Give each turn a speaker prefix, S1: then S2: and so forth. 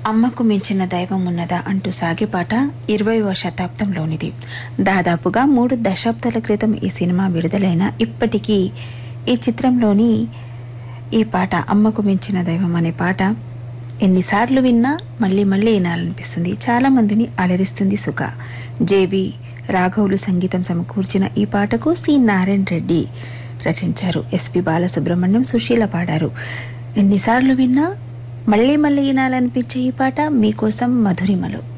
S1: అమ్మకు మించిన దైవం ఉన్నదా అంటూ సాగే పాట ఇరవైవ శతాబ్దంలోనిది దాదాపుగా మూడు దశాబ్దాల క్రితం ఈ సినిమా విడుదలైన ఇప్పటికీ ఈ చిత్రంలోని ఈ పాట అమ్మకు మించిన దైవం అనే పాట ఎన్నిసార్లు విన్నా మళ్ళీ మళ్ళీ వినాలనిపిస్తుంది చాలామందిని అలరిస్తుంది సుఖ జేవి రాఘవులు సంగీతం సమకూర్చిన ఈ పాటకు సి నారాయణ రెడ్డి రచించారు ఎస్పి బాలసుబ్రహ్మణ్యం సుశీల పాడారు ఎన్నిసార్లు విన్నా మళ్ళీ మళ్ళీ వినాలనిపించే ఈ పాట మీకోసం మధురిమలో